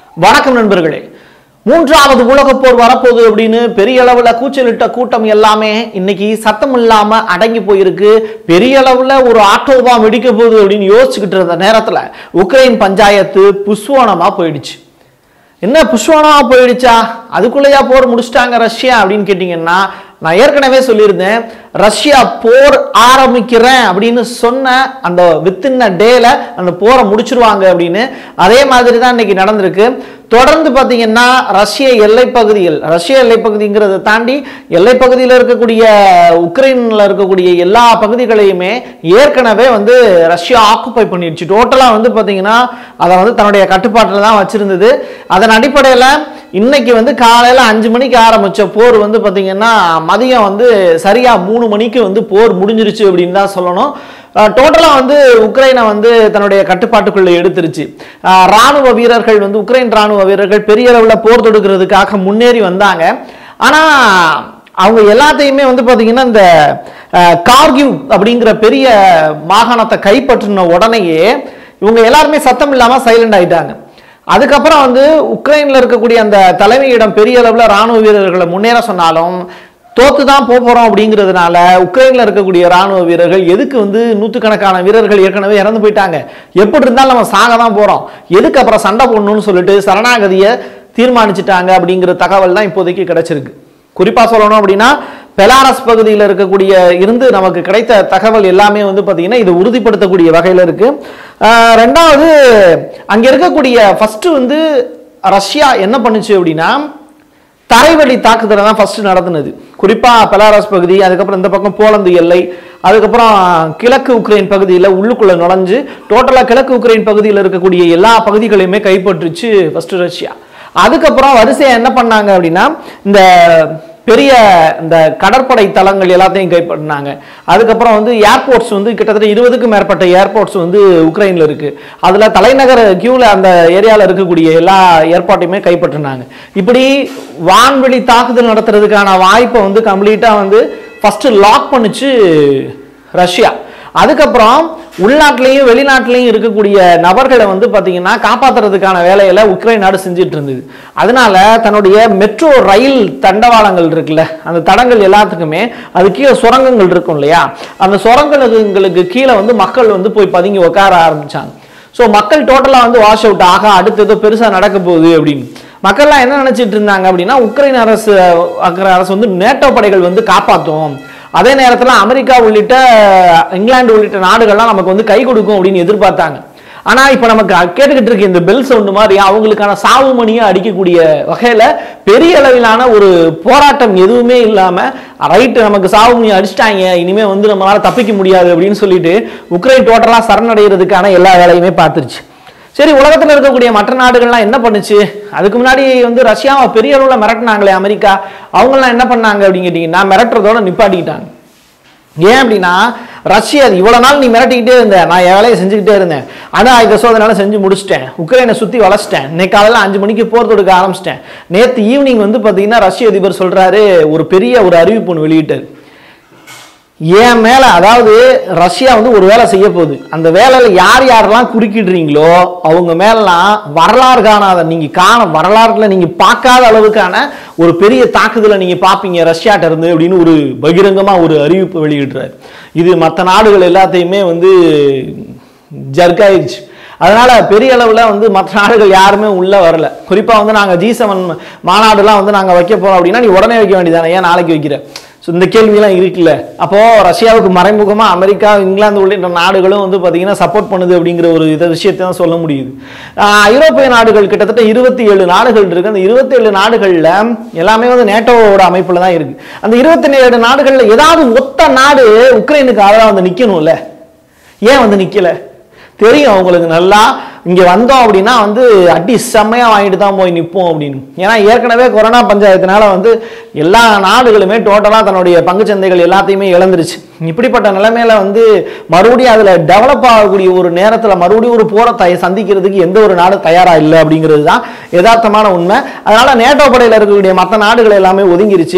வணக்கம் நண்பர்களே மூன்றாவது உலகப் போர் வரப்போகுது அப்படின்னு பெரிய அளவுல கூச்சலிட்ட கூட்டம் எல்லாமே இன்னைக்கு சத்தம் இல்லாம அடங்கி போயிருக்கு பெரிய அளவுல ஒரு ஆட்டோவா வெடிக்க போகுது அப்படின்னு யோசிச்சுக்கிட்டு இருந்த நேரத்துல உக்ரைன் பஞ்சாயத்து புஷ்வானமா போயிடுச்சு என்ன புஷ்வானமா போயிடுச்சா அதுக்குள்ளேயா போர் முடிச்சிட்டாங்க ரஷ்யா அப்படின்னு கேட்டிங்கன்னா நான் ஏற்கனவே சொல்லியிருந்தேன் ரஷ்யா போர் ஆரம்பிக்கிறேன் அப்படின்னு சொன்ன அந்த வித்தின் டேல அந்த போரை முடிச்சிருவாங்க அப்படின்னு அதே மாதிரி தான் இன்னைக்கு நடந்திருக்கு தொடர்ந்து பார்த்தீங்கன்னா ரஷ்ய எல்லைப்பகுதிகள் ரஷ்ய எல்லைப்பகுதிங்கிறத தாண்டி எல்லைப்பகுதியில் இருக்கக்கூடிய உக்ரைனில் இருக்கக்கூடிய எல்லா பகுதிகளையுமே ஏற்கனவே வந்து ரஷ்யா ஆக்குப்பை பண்ணிடுச்சு டோட்டலாக வந்து பார்த்தீங்கன்னா அதை வந்து தன்னுடைய கட்டுப்பாட்டில் தான் வச்சிருந்தது அதன் அடிப்படையில் இன்னைக்கு வந்து காலையில் அஞ்சு மணிக்கு ஆரம்பிச்ச போர் வந்து பார்த்தீங்கன்னா மதியம் வந்து சரியா மூணு மணிக்கு வந்து போர் முடிஞ்சிருச்சு அப்படின்னு தான் சொல்லணும் டோட்டலாக வந்து உக்ரைனை வந்து தன்னுடைய கட்டுப்பாட்டுக்குள்ள எடுத்துருச்சு அஹ் ராணுவ வீரர்கள் வந்து உக்ரைன் ராணுவ வீரர்கள் பெரிய அளவில் போர் தொடுக்கிறதுக்காக முன்னேறி வந்தாங்க ஆனால் அவங்க எல்லாத்தையுமே வந்து பார்த்தீங்கன்னா இந்த அஹ், கார்கிவ் அப்படிங்கிற பெரிய மாகாணத்தை கைப்பற்றின உடனேயே இவங்க எல்லாருமே சத்தம் இல்லாமல் சைலண்ட் ஆயிட்டாங்க அதுக்கப்புறம் வந்து உக்ரைனில் இருக்கக்கூடிய அந்த தலைமையிடம் பெரிய அளவில் ராணுவ வீரர்களை முன்னேற சொன்னாலும் தோத்து தான் போக போகிறோம் அப்படிங்கிறதுனால உக்ரைனில் இருக்கக்கூடிய ராணுவ வீரர்கள் எதுக்கு வந்து நூற்றுக்கணக்கான வீரர்கள் ஏற்கனவே இறந்து போயிட்டாங்க எப்படி இருந்தாலும் நம்ம சாக தான் போகிறோம் எதுக்கு அப்புறம் சண்டை போடணும்னு சொல்லிட்டு சரணாகதியை தீர்மானிச்சிட்டாங்க அப்படிங்கிற தகவல் தான் இப்போதைக்கு கிடைச்சிருக்கு குறிப்பாக சொல்லணும் அப்படின்னா பெலாரஸ் பகுதியில் இருக்கக்கூடிய இருந்து நமக்கு கிடைத்த தகவல் எல்லாமே வந்து பார்த்தீங்கன்னா இது உறுதிப்படுத்தக்கூடிய வகையில் இருக்கு ஆஹ் ரெண்டாவது அங்கே இருக்கக்கூடிய ஃபர்ஸ்ட் வந்து ரஷ்யா என்ன பண்ணுச்சு அப்படின்னா தரைவழி தாக்குதலை தான் ஃபர்ஸ்ட் நடத்துனது குறிப்பாக பெலாரஸ் பகுதி அதுக்கப்புறம் இந்த பக்கம் போலந்து எல்லை அதுக்கப்புறம் கிழக்கு உக்ரைன் பகுதியில் உள்ளுக்குள்ள நுழைஞ்சு டோட்டலாக கிழக்கு உக்ரைன் பகுதியில் இருக்கக்கூடிய எல்லா பகுதிகளையுமே கைப்பற்றுச்சு ஃபர்ஸ்ட் ரஷ்யா அதுக்கப்புறம் வரிசையா என்ன பண்ணாங்க அப்படின்னா இந்த பெரிய இந்த கடற்படை தளங்கள் எல்லாத்தையும் கைப்பற்றினாங்க அதுக்கப்புறம் வந்து ஏர்போர்ட்ஸ் வந்து கிட்டத்தட்ட இருபதுக்கும் மேற்பட்ட ஏர்போர்ட்ஸ் வந்து உக்ரைனில் இருக்கு அதில் தலைநகர் கியூவில் அந்த ஏரியாவில் இருக்கக்கூடிய எல்லா ஏர்போர்ட்டையுமே கைப்பற்றினாங்க இப்படி வான்வெளி தாக்குதல் நடத்துறதுக்கான வாய்ப்பை வந்து கம்ப்ளீட்டாக வந்து ஃபர்ஸ்ட் லாக் பண்ணுச்சு ரஷ்யா அதுக்கப்புறம் உள்நாட்டிலையும் வெளிநாட்டிலையும் இருக்கக்கூடிய நபர்களை வந்து பார்த்தீங்கன்னா காப்பாத்துறதுக்கான வேலையில உக்ரைன் நாடு செஞ்சுட்டு இருந்தது அதனால தன்னுடைய மெட்ரோ ரயில் தண்டவாளங்கள் இருக்குல்ல அந்த தடங்கள் எல்லாத்துக்குமே அது கீழே சுரங்கங்கள் இருக்கும் இல்லையா அந்த சுரங்கங்களுக்கு கீழே வந்து மக்கள் வந்து போய் பதுங்கி உட்கார ஆரம்பிச்சாங்க ஸோ மக்கள் டோட்டலாக வந்து வாஷ் அவுட் ஆக அடுத்து ஏதோ பெருசாக நடக்க போகுது அப்படின்னு மக்கள்லாம் என்ன நினைச்சிட்டு இருந்தாங்க அப்படின்னா உக்ரைன் அரசு அக்கற அரசு வந்து நேட்டோ படைகள் வந்து காப்பாற்றும் அதே நேரத்தில் அமெரிக்கா உள்ளிட்ட இங்கிலாந்து உள்ளிட்ட நாடுகள்லாம் நமக்கு வந்து கை கொடுக்கும் அப்படின்னு எதிர்பார்த்தாங்க ஆனா இப்ப நமக்கு கேட்டுக்கிட்டு இருக்க இந்த பெல் சவுண்டு மாதிரி அவங்களுக்கான சாவு மணியை அடிக்கக்கூடிய வகையில பெரிய அளவிலான ஒரு போராட்டம் எதுவுமே இல்லாம ரைட்டு நமக்கு சாவு மணி அடிச்சிட்டாங்க இனிமே வந்து நம்மளால தப்பிக்க முடியாது அப்படின்னு சொல்லிட்டு உக்ரைன் டோட்டலா சரணடைகிறதுக்கான எல்லா வேலையுமே பார்த்துருச்சு சரி உலகத்தில் இருக்கக்கூடிய மற்ற நாடுகள்லாம் என்ன பண்ணுச்சு அதுக்கு முன்னாடி வந்து ரஷ்யாவை பெரிய அளவில் மிரட்டினாங்களே அமெரிக்கா அவங்கெல்லாம் என்ன பண்ணாங்க அப்படின்னு கேட்டிங்கன்னா மிரட்டுறதோட நிப்பாட்டிக்கிட்டாங்க ஏன் அப்படின்னா ரஷ்யா இவ்வளவு நாள் நீ மிரட்டிக்கிட்டே இருந்த நான் என் வேலையை செஞ்சுக்கிட்டே இருந்தேன் அணு ஆயுத சோதனால செஞ்சு முடிச்சிட்டேன் உக்ரைனை சுற்றி வளச்சிட்டேன் இன்னைக்கு காலையில் அஞ்சு மணிக்கு போர் தொடுக்க ஆரம்பிச்சிட்டேன் நேற்று ஈவினிங் வந்து பார்த்தீங்கன்னா ரஷ்ய அதிபர் சொல்றாரு ஒரு பெரிய ஒரு அறிவிப்பு ஒன்று வெளியிட்டார் என் மேல அதாவது ரஷ்யா வந்து ஒரு வேலை செய்ய போகுது அந்த வேலையில யார் யாரெல்லாம் குறுக்கிடுறீங்களோ அவங்க மேலாம் வரலாறு காணாத நீங்க காண வரலாறுல நீங்க பார்க்காத அளவுக்கான ஒரு பெரிய தாக்குதலை நீங்க பார்ப்பீங்க ரஷ்யாட்ட இருந்து அப்படின்னு ஒரு பகிரங்கமா ஒரு அறிவிப்பு வெளியிடுறாரு இது மற்ற நாடுகள் எல்லாத்தையுமே வந்து ஜர்க்காயிடுச்சு அதனால பெரிய அளவில் வந்து மற்ற நாடுகள் யாருமே உள்ள வரல குறிப்பா வந்து நாங்க ஜி செவன் மாநாடுலாம் வந்து நாங்க வைக்க போறோம் அப்படின்னா நீ உடனே வைக்க வேண்டியதானே ஏன் நாளைக்கு வைக்கிற ஸோ இந்த கேள்வியெல்லாம் இருக்குல்ல அப்போ ரஷ்யாவுக்கு மறைமுகமா அமெரிக்கா இங்கிலாந்து உள்ளிட்ட நாடுகளும் வந்து பார்த்தீங்கன்னா சப்போர்ட் பண்ணுது அப்படிங்கிற ஒரு இதை விஷயத்தை தான் சொல்ல முடியுது ஆஹ் ஐரோப்பிய நாடுகள் கிட்டத்தட்ட இருபத்தி ஏழு நாடுகள் இருக்கு அந்த இருபத்தி ஏழு நாடுகள்ல எல்லாமே வந்து நேட்டோவோட அமைப்புல தான் இருக்கு அந்த இருபத்தி ஏழு நாடுகள்ல ஏதாவது ஒத்த நாடு உக்ரைனுக்கு ஆதரவா வந்து நிக்கணும்ல ஏன் வந்து நிக்கல தெரியும் அவங்களுக்கு நல்லா இங்க வந்தோம் அப்படின்னா வந்து அடி செம்மையா வாங்கிட்டு தான் போய் நிற்போம் அப்படின்னு ஏன்னா ஏற்கனவே கொரோனா பஞ்சாயத்தினால வந்து எல்லா நாடுகளுமே டோட்டலாக தன்னுடைய பங்குச்சந்தைகள் எல்லாத்தையுமே இழந்துருச்சு இப்படிப்பட்ட நிலைமையில வந்து மறுபடியும் அதுல டெவலப் ஆகக்கூடிய ஒரு நேரத்துல மறுபடியும் ஒரு போரை தய சந்திக்கிறதுக்கு எந்த ஒரு நாடு தயாரா இல்லை அப்படிங்கிறது தான் யதார்த்தமான உண்மை அதனால நேட்டோ படையில இருக்கக்கூடிய மற்ற நாடுகள் எல்லாமே ஒதுங்கிருச்சு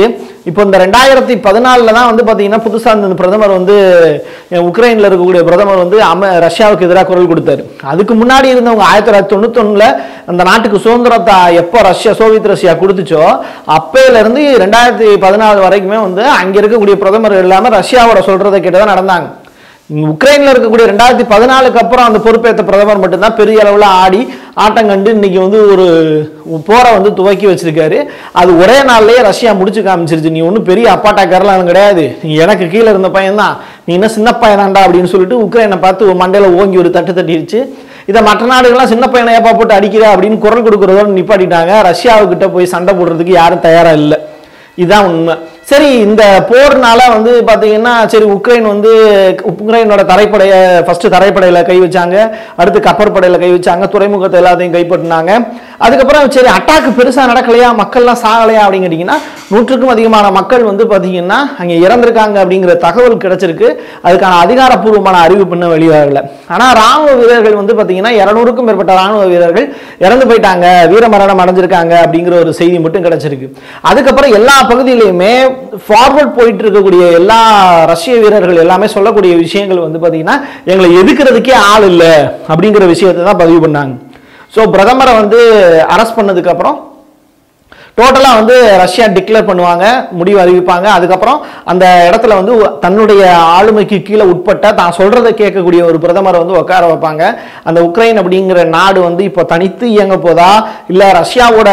இப்போ இந்த ரெண்டாயிரத்தி பதினாலில் தான் வந்து பார்த்தீங்கன்னா புதுசாக இந்த பிரதமர் வந்து அஹ், உக்ரைனில் இருக்கக்கூடிய பிரதமர் வந்து அம ரஷ்யாவுக்கு எதிராக குரல் கொடுத்தாரு அதுக்கு முன்னாடி இருந்தவங்க ஆயிரத்தி தொள்ளாயிரத்தி தொண்ணூத்தொன்னுல அந்த நாட்டுக்கு சுதந்திரத்தை எப்போ ரஷ்யா சோவியத் ரஷ்யா கொடுத்துச்சோ அப்பையில இருந்து ரெண்டாயிரத்தி பதினாலு வரைக்குமே வந்து அங்க இருக்கக்கூடிய பிரதமர் எல்லாமே ரஷ்யாவோட சொல்றதை கேட்டு தான் நடந்தாங்க இங்க உக்ரைன்ல இருக்கக்கூடிய ரெண்டாயிரத்தி பதினாலுக்கு அப்புறம் அந்த பொறுப்பேற்ற பிரதமர் மட்டும்தான் பெரிய அளவுல ஆடி ஆட்டம் கண்டு இன்னைக்கு வந்து ஒரு போரை வந்து துவக்கி வச்சிருக்காரு அது ஒரே நாள்லயே ரஷ்யா முடிச்சு காமிச்சிருச்சு நீ ஒன்றும் பெரிய அப்பாட்டாக்காரெல்லாம் கிடையாது நீ எனக்கு கீழே இருந்த பையன் தான் நீ என்ன சின்ன பையன் தான்டா அப்படின்னு சொல்லிட்டு உக்ரைனை பார்த்து ஒரு மண்டையில ஓங்கி ஒரு தட்டு தட்டிடுச்சு இதை மற்ற நாடுகள்லாம் சின்ன பையனை ஏப்பா போட்டு அடிக்கிற அப்படின்னு குரல் கொடுக்குறதோட நிப்பாட்டிட்டாங்க ரஷ்யாவுக்கிட்ட போய் சண்டை போடுறதுக்கு யாரும் தயாரா இல்லை இதுதான் உண்மை சரி இந்த போர்னால வந்து பாத்தீங்கன்னா சரி உக்ரைன் வந்து உக்ரைனோட தரைப்படைய ஃபர்ஸ்ட் தரைப்படையில கை வச்சாங்க அடுத்து கப்பற்படையில கை வச்சாங்க துறைமுகத்தை எல்லாத்தையும் கைப்பற்றினாங்க அதுக்கப்புறம் சரி அட்டாக் பெருசா நடக்கலையா மக்கள்லாம் சாகலையா அப்படின்னு கேட்டிங்கன்னா நூற்றுக்கும் அதிகமான மக்கள் வந்து பாத்தீங்கன்னா அங்கே இறந்திருக்காங்க அப்படிங்கிற தகவல் கிடைச்சிருக்கு அதுக்கான அதிகாரப்பூர்வமான அறிவிப்பு இன்னும் வெளியாகல ஆனா ராணுவ வீரர்கள் வந்து பாத்தீங்கன்னா இருநூறுக்கும் மேற்பட்ட ராணுவ வீரர்கள் இறந்து போயிட்டாங்க வீரமரணம் அடைஞ்சிருக்காங்க அப்படிங்கிற ஒரு செய்தி மட்டும் கிடைச்சிருக்கு அதுக்கப்புறம் எல்லா பகுதியிலையுமே ஃபார்வர்ட் போயிட்டு இருக்கக்கூடிய எல்லா ரஷ்ய வீரர்கள் எல்லாமே சொல்லக்கூடிய விஷயங்கள் வந்து பாத்தீங்கன்னா எங்களை எதுக்குறதுக்கே ஆள் இல்லை அப்படிங்கிற விஷயத்தை தான் பதிவு பண்ணாங்க ஸோ பிரதமரை வந்து அரெஸ்ட் பண்ணதுக்கு அப்புறம் டோட்டலாக வந்து ரஷ்யா டிக்ளேர் பண்ணுவாங்க முடிவு அறிவிப்பாங்க அதுக்கப்புறம் அந்த இடத்துல வந்து தன்னுடைய ஆளுமைக்கு கீழே உட்பட்ட தான் சொல்றதை கேட்கக்கூடிய ஒரு பிரதமரை வந்து உட்கார வைப்பாங்க அந்த உக்ரைன் அப்படிங்கிற நாடு வந்து இப்போ தனித்து இயங்க போதா இல்லை ரஷ்யாவோட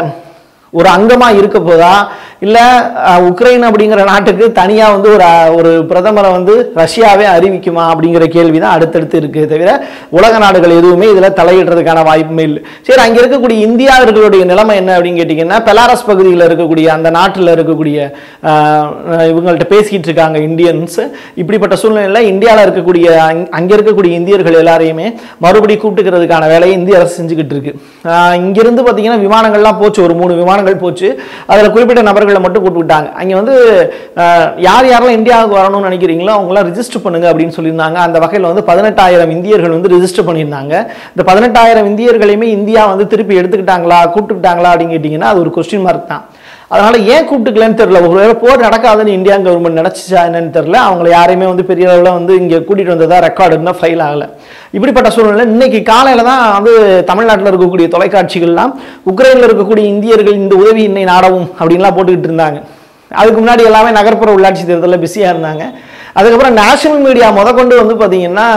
ஒரு அங்கமா இருக்க போதா இல்ல அஹ், உக்ரைன் அப்படிங்கிற நாட்டுக்கு தனியா வந்து ஒரு அஹ், ஒரு பிரதமரை வந்து ரஷ்யாவே அறிவிக்குமா அப்படிங்கிற கேள்வி தான் அடுத்தடுத்து இருக்கு தவிர உலக நாடுகள் எதுவுமே இதுல தலையிடுறதுக்கான வாய்ப்புமே இல்லை சரி அங்க இருக்கக்கூடிய இந்தியாவர்களுடைய நிலைமை என்ன அப்படின்னு கேட்டீங்கன்னா பெலாரஸ் பகுதியில் இருக்கக்கூடிய அந்த நாட்டில் இருக்கக்கூடிய அஹ், இவங்கள்ட்ட பேசிக்கிட்டு இருக்காங்க இந்தியன்ஸ் இப்படிப்பட்ட சூழ்நிலையில இந்தியாவில் இருக்கக்கூடிய அங்க- அங்க இருக்கக்கூடிய இந்தியர்கள் எல்லாரையுமே மறுபடி கூப்பிட்டுக்கிறதுக்கான வேலையை இந்திய அரசு செஞ்சுக்கிட்டு இருக்கு ஆஹ் இங்கிருந்து பார்த்தீங்கன்னா விமானங்கள்லாம் போச்சு ஒரு மூணு விமானங்கள் போச்சு அதில் குறிப்பிட்ட நபர்களை மட்டும் கூப்பிட்டுக்கிட்டாங்க அங்கே வந்து ஆஹ் யார் யாரெல்லாம் இந்தியாவுக்கு வரணும்னு நினைக்கிறீங்களோ அவங்களாம் ரிஜிஸ்டர் பண்ணுங்க அப்படின்னு சொல்லியிருந்தாங்க அந்த வகையில் வந்து பதினெட்டாயிரம் இந்தியர்கள் வந்து ரிஜிஸ்டர் பண்ணியிருந்தாங்க இந்த பதினெட்டாயிரம் இந்தியர்களையுமே இந்தியா வந்து திருப்பி எடுத்துக்கிட்டாங்களா கூப்பிட்டுக்கிட்டாங்களா அப்படின்னு கேட்டிங்கன்னா அது ஒரு கொஸ்டின் மார்க் தான் அதனால ஏன் கூப்பிட்டுக்கலன்னு தெரியல ஒருவேளை போர் நடக்காதுன்னு இந்தியா கவர்மெண்ட் நினைச்சிச்சா என்னன்னு தெரியல அவங்களை யாரையுமே வந்து பெரிய அளவில் வந்து இங்கே கூட்டிட்டு வந்ததா ரெக்கார்டு இருந்தால் ஃபைல் ஆகல இப்படிப்பட்ட சூழ்நிலை இன்னைக்கு காலையில தான் வந்து தமிழ்நாட்டில் இருக்கக்கூடிய தொலைக்காட்சிகள்லாம் உக்ரைனில் இருக்கக்கூடிய இந்தியர்கள் இந்த உதவி இன்னை நாடவும் அப்படின்லாம் போட்டுக்கிட்டு இருந்தாங்க அதுக்கு முன்னாடி எல்லாமே நகர்ப்புற உள்ளாட்சி தேர்தலில் பிஸியாக இருந்தாங்க அதுக்கப்புறம் நேஷனல் மீடியா முதற்கொண்டு வந்து பார்த்தீங்கன்னா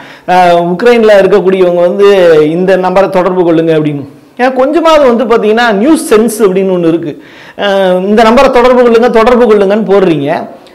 உக்ரைனில் இருக்கக்கூடியவங்க வந்து இந்த நம்பரை தொடர்பு கொள்ளுங்க அப்படின்னு ஏன்னா கொஞ்சமாவது வந்து பார்த்தீங்கன்னா நியூஸ் சென்ஸ் அப்படின்னு ஒன்று இருக்கு அஹ் இந்த நம்பரை தொடர்பு கொள்ளுங்க தொடர்பு கொள்ளுங்கன்னு போடுறீங்க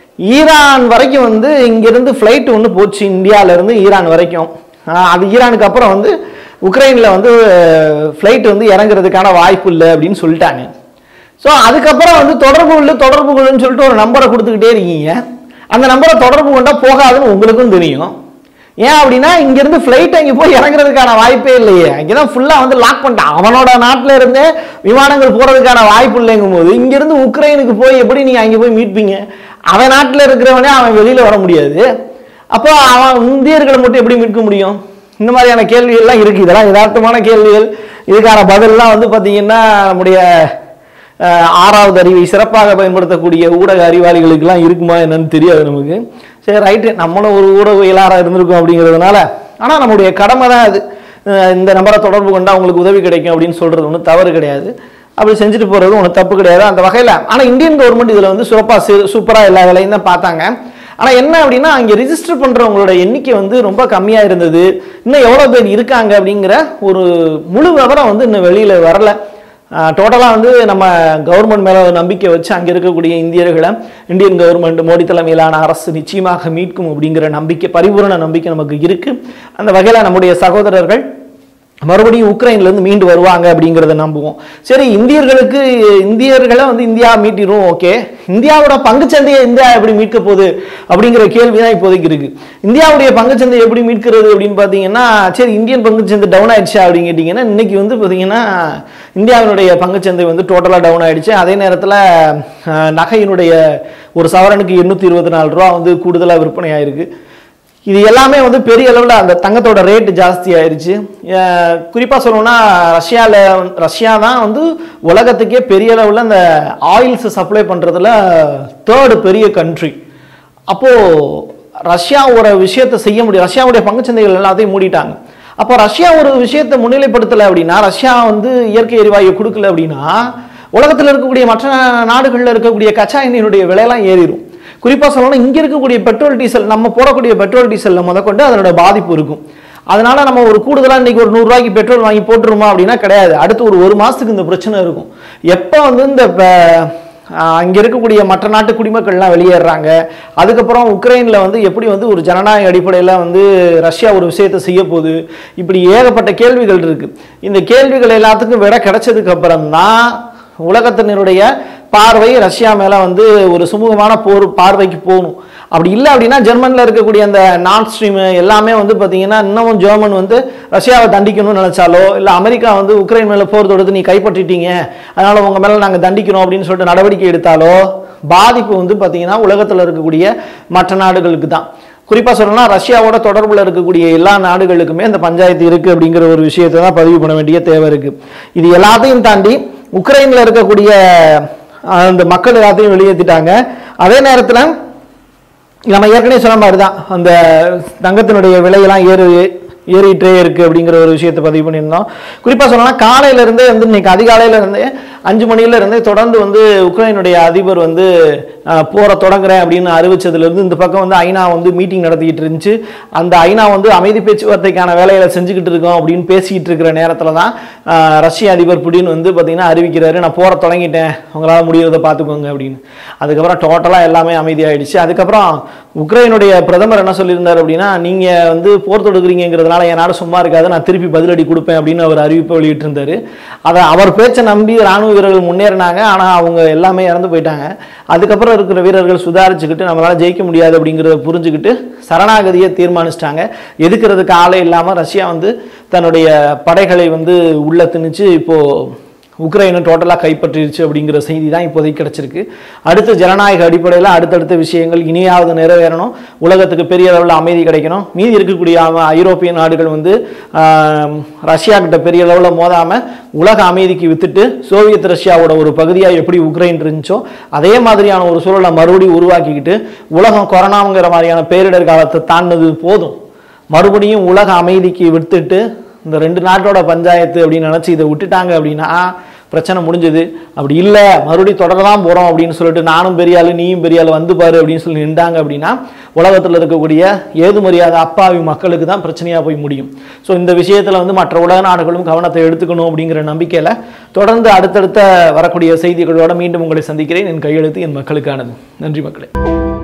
ஈரான் வரைக்கும் வந்து இங்கிருந்து ஃப்ளைட் ஒன்று போச்சு இந்தியால இருந்து ஈரான் வரைக்கும் அஹ் அது ஈரானுக்கு அப்புறம் வந்து உக்ரைனில் வந்து ஃப்ளைட் வந்து இறங்குறதுக்கான வாய்ப்பு இல்லை அப்படின்னு சொல்லிட்டாங்க ஸோ அதுக்கப்புறம் வந்து தொடர்பு கொள்ளு தொடர்பு கொள்ளுன்னு சொல்லிட்டு ஒரு நம்பரை கொடுத்துக்கிட்டே இருக்கீங்க அந்த நம்பரை தொடர்பு கொண்டா போகாதுன்னு உங்களுக்கும் தெரியும் ஏன் அப்படின்னா இங்கிருந்து ஃப்ளைட் அங்கே போய் இறங்குறதுக்கான வாய்ப்பே இல்லையே அங்கே தான் ஃபுல்லாக வந்து லாக் பண்ணிட்டான் அவனோட நாட்டில் இருந்தே விமானங்கள் போகிறதுக்கான வாய்ப்பு இல்லைங்கும் போது இங்கிருந்து உக்ரைனுக்கு போய் எப்படி நீங்கள் அங்கே போய் மீட்பீங்க அவன் நாட்டில் இருக்கிறவனே அவன் வெளியில் வர முடியாது அப்போ அவன் இந்தியர்களை மட்டும் எப்படி மீட்க முடியும் இந்த மாதிரியான கேள்விகள்லாம் இருக்குது இதெல்லாம் யதார்த்தமான கேள்விகள் இதுக்கான பதிலெலாம் வந்து பார்த்தீங்கன்னா நம்முடைய அஹ், ஆறாவது அறிவை சிறப்பாக பயன்படுத்தக்கூடிய ஊடக அறிவாளிகளுக்கெல்லாம் இருக்குமா என்னன்னு தெரியாது நமக்கு சரி ரைட்டு நம்மளும் ஒரு ஊடகவியலாளராக இருந்திருக்கோம் அப்படிங்கிறதுனால ஆனால் நம்முடைய கடமை தான் அது அஹ், இந்த நம்பரை தொடர்பு கொண்டா உங்களுக்கு உதவி கிடைக்கும் அப்படின்னு சொல்கிறது ஒன்றும் தவறு கிடையாது அப்படி செஞ்சுட்டு போகிறது ஒன்றும் தப்பு கிடையாது அந்த வகையில் ஆனால் இந்தியன் கவர்மெண்ட் இதில் வந்து சிறப்பாக சூப்பராக எல்லா வேலையும் தான் பார்த்தாங்க ஆனால் என்ன அப்படின்னா அங்கே ரிஜிஸ்டர் பண்ணுறவங்களோட எண்ணிக்கை வந்து ரொம்ப கம்மியாக இருந்தது இன்னும் எவ்வளோ பேர் இருக்காங்க அப்படிங்கிற ஒரு முழு விவரம் வந்து இன்னும் வெளியில் வரல டோட்டலாக வந்து நம்ம கவர்மெண்ட் மேலே நம்பிக்கை வச்சு அங்கே இருக்கக்கூடிய இந்தியர்களை இந்தியன் கவர்மெண்ட் மோடி தலைமையிலான அரசு நிச்சயமாக மீட்கும் அப்படிங்கிற நம்பிக்கை பரிபூரண நம்பிக்கை நமக்கு இருக்குது அந்த வகையில் நம்முடைய சகோதரர்கள் மறுபடியும் உக்ரைன்ல இருந்து மீண்டு வருவாங்க அப்படிங்கிறத நம்புவோம் சரி இந்தியர்களுக்கு இந்தியர்களை வந்து இந்தியா மீட்டிரும் ஓகே இந்தியாவோட பங்குச்சந்தையை இந்தியா எப்படி மீட்க போகுது அப்படிங்கிற கேள்வி தான் இப்போதைக்கு இருக்கு இந்தியாவுடைய பங்குச்சந்தை எப்படி மீட்கிறது அப்படின்னு பார்த்தீங்கன்னா சரி இந்தியன் பங்குச்சந்தை டவுன் ஆயிடுச்சா அப்படின்னு கேட்டிங்கன்னா இன்னைக்கு வந்து பார்த்தீங்கன்னா இந்தியாவினுடைய பங்குச்சந்தை வந்து டோட்டலாக டவுன் ஆயிடுச்சு அதே நேரத்தில் நகையினுடைய ஒரு சவரனுக்கு எண்ணூற்றி இருபத்தி நாலு ரூபா வந்து கூடுதலாக விற்பனை ஆயிருக்கு இது எல்லாமே வந்து பெரிய அளவில் அந்த தங்கத்தோட ரேட்டு ஜாஸ்தி ஆயிருச்சு குறிப்பாக சொல்லணும்னா ரஷ்யாவில் ரஷ்யா தான் வந்து உலகத்துக்கே பெரிய அளவில் அந்த ஆயில்ஸ் சப்ளை பண்ணுறதுல தேர்டு பெரிய கண்ட்ரி அப்போது ரஷ்யா ஒரு விஷயத்தை செய்ய முடியும் ரஷ்யாவுடைய பங்குச்சந்தைகள் எல்லாத்தையும் மூடிட்டாங்க அப்போ ரஷ்யா ஒரு விஷயத்தை முன்னிலைப்படுத்தலை அப்படின்னா ரஷ்யா வந்து இயற்கை எரிவாயு கொடுக்கல அப்படின்னா உலகத்தில் இருக்கக்கூடிய மற்ற நாடுகளில் இருக்கக்கூடிய கச்சா எண்ணெயினுடைய விலையெல்லாம் ஏறிடும் குறிப்பாக சொல்லணும்னா இங்கே இருக்கக்கூடிய பெட்ரோல் டீசல் நம்ம போடக்கூடிய பெட்ரோல் டீசலில் முதற்கொண்டு அதனோட பாதிப்பு இருக்கும் அதனால நம்ம ஒரு கூடுதலாக இன்னைக்கு ஒரு நூறுரூவாய்க்கு பெட்ரோல் வாங்கி போட்டுருமா அப்படின்னா கிடையாது அடுத்து ஒரு ஒரு மாதத்துக்கு இந்த பிரச்சனை இருக்கும் எப்போ வந்து இந்த ப- ஆஹ் அங்க இருக்கக்கூடிய மற்ற நாட்டு குடிமக்கள்லாம் வெளியேறாங்க அதுக்கப்புறம் உக்ரைனில் வந்து எப்படி வந்து ஒரு ஜனநாயக அடிப்படையில் வந்து ரஷ்யா ஒரு விஷயத்தை செய்ய போகுது இப்படி ஏகப்பட்ட கேள்விகள் இருக்கு இந்த கேள்விகள் எல்லாத்துக்கும் விட கிடைச்சதுக்கு அப்புறம் தான் உலகத்தினருடைய பார்வை ரஷ்யா மேல வந்து ஒரு சுமூகமான போர் பார்வைக்கு போகணும் அப்படி இல்லை அப்படின்னா ஜெர்மனில் இருக்கக்கூடிய அந்த நார்த் ஸ்ட்ரீம் எல்லாமே வந்து பார்த்தீங்கன்னா இன்னமும் ஜெர்மன் வந்து ரஷ்யாவை தண்டிக்கணும்னு நினைச்சாலோ இல்லை அமெரிக்கா வந்து உக்ரைன் மேலே போர் தொடுத்து நீ கைப்பற்றிட்டீங்க அதனால உங்க மேலே நாங்கள் தண்டிக்கிறோம் அப்படின்னு சொல்லிட்டு நடவடிக்கை எடுத்தாலோ பாதிப்பு வந்து பார்த்தீங்கன்னா உலகத்தில் இருக்கக்கூடிய மற்ற நாடுகளுக்கு தான் குறிப்பாக சொல்லணும்னா ரஷ்யாவோட தொடர்பில் இருக்கக்கூடிய எல்லா நாடுகளுக்குமே இந்த பஞ்சாயத்து இருக்குது அப்படிங்கிற ஒரு விஷயத்தை தான் பதிவு பண்ண வேண்டிய தேவை இருக்குது இது எல்லாத்தையும் தாண்டி உக்ரைனில் இருக்கக்கூடிய அஹ், அந்த மக்கள் எல்லாத்தையும் வெளியேற்றிட்டாங்க அதே நேரத்தில் நம்ம ஏற்கனவே சொன்ன மாதிரி தான் அந்த தங்கத்தினுடைய விலையெல்லாம் ஏறு ஏறிட்டே இருக்கு அப்படிங்கிற ஒரு விஷயத்தை பதிவு பண்ணியிருந்தோம் குறிப்பாக சொல்லணும்னா காலையில இருந்தே வந்து இன்னைக்கு அதிகாலையில இருந்தே அஞ்சு மணியில இருந்தே தொடர்ந்து வந்து உக்ரைனுடைய அதிபர் வந்து அஹ், போரை தொடங்குறேன் அப்படின்னு அறிவிச்சதுல இருந்து இந்த பக்கம் வந்து ஐநா வந்து மீட்டிங் நடத்திக்கிட்டு இருந்துச்சு அந்த ஐநா வந்து அமைதி பேச்சுவார்த்தைக்கான வேலைகளை செஞ்சுக்கிட்டு இருக்கோம் அப்படின்னு பேசிக்கிட்டு இருக்கிற நேரத்துல தான் அஹ், ரஷ்ய அதிபர் புடின் வந்து பார்த்தீங்கன்னா அறிவிக்கிறாரு நான் போரை தொடங்கிட்டேன் உங்களால் முடியறதை பார்த்துக்கோங்க அப்படின்னு அதுக்கப்புறம் டோட்டலாக எல்லாமே அமைதியாயிடுச்சு அதுக்கப்புறம் உக்ரைனுடைய பிரதமர் என்ன சொல்லியிருந்தார் அப்படின்னா நீங்கள் வந்து போர் தொடுக்கிறீங்கிறதுனால என் நாடு சும்மா இருக்காது நான் திருப்பி பதிலடி கொடுப்பேன் அப்படின்னு அவர் அறிவிப்பை வெளியிட்டிருந்தாரு அதை அவர் பேச்சை நம்பி ராணுவ வீரர்கள் முன்னேறினாங்க ஆனால் அவங்க எல்லாமே இறந்து போயிட்டாங்க அதுக்கப்புறம் இருக்கிற வீரர்கள் சுதாரிச்சுக்கிட்டு நம்மளால ஜெயிக்க முடியாது அப்படிங்கிறத புரிஞ்சுக்கிட்டு சரணாகதியை தீர்மானிச்சிட்டாங்க எதுக்கிறதுக்கு ஆளே இல்லாமல் ரஷ்யா வந்து தன்னுடைய படைகளை வந்து உள்ள திணிச்சு இப்போ உக்ரைனை டோட்டலாக கைப்பற்றிருச்சு அப்படிங்கிற செய்தி தான் இப்போதைக்கு கிடைச்சிருக்கு அடுத்து ஜனநாயக அடிப்படையில் அடுத்தடுத்த விஷயங்கள் இனியாவது நிறைவேறணும் உலகத்துக்கு பெரிய அளவில் அமைதி கிடைக்கணும் மீதி இருக்கக்கூடிய ஆம- ஐரோப்பிய நாடுகள் வந்து ஆம், ரஷ்யா கிட்ட பெரிய அளவில் மோதாமல் உலக அமைதிக்கு வித்துட்டு சோவியத் ரஷ்யாவோட ஒரு பகுதியாக எப்படி உக்ரைன் இருந்துச்சோ அதே மாதிரியான ஒரு சூழலை மறுபடியும் உருவாக்கிக்கிட்டு உலகம் கொரோனாங்கிற மாதிரியான பேரிடர் காலத்தை தாண்டினது போதும் மறுபடியும் உலக அமைதிக்கு விட்டுட்டு இந்த ரெண்டு நாட்டோட பஞ்சாயத்து அப்படின்னு நினச்சி இதை விட்டுட்டாங்க அப்படின்னா பிரச்சனை முடிஞ்சது அப்படி இல்லை மறுபடியும் தொடர தான் போகிறோம் அப்படின்னு சொல்லிட்டு நானும் பெரிய ஆளு நீயும் பெரிய ஆளு வந்து பாரு அப்படின்னு சொல்லி நின்றாங்க அப்படின்னா உலகத்தில் இருக்கக்கூடிய ஏது மரியாத அப்பாவி மக்களுக்கு தான் பிரச்சனையாக போய் முடியும் ஸோ இந்த விஷயத்தில் வந்து மற்ற உலக நாடுகளும் கவனத்தை எடுத்துக்கணும் அப்படிங்கிற நம்பிக்கையில் தொடர்ந்து அடுத்தடுத்த வரக்கூடிய செய்திகளோட மீண்டும் உங்களை சந்திக்கிறேன் என் கையெழுத்து என் மக்களுக்கானது நன்றி மக்களே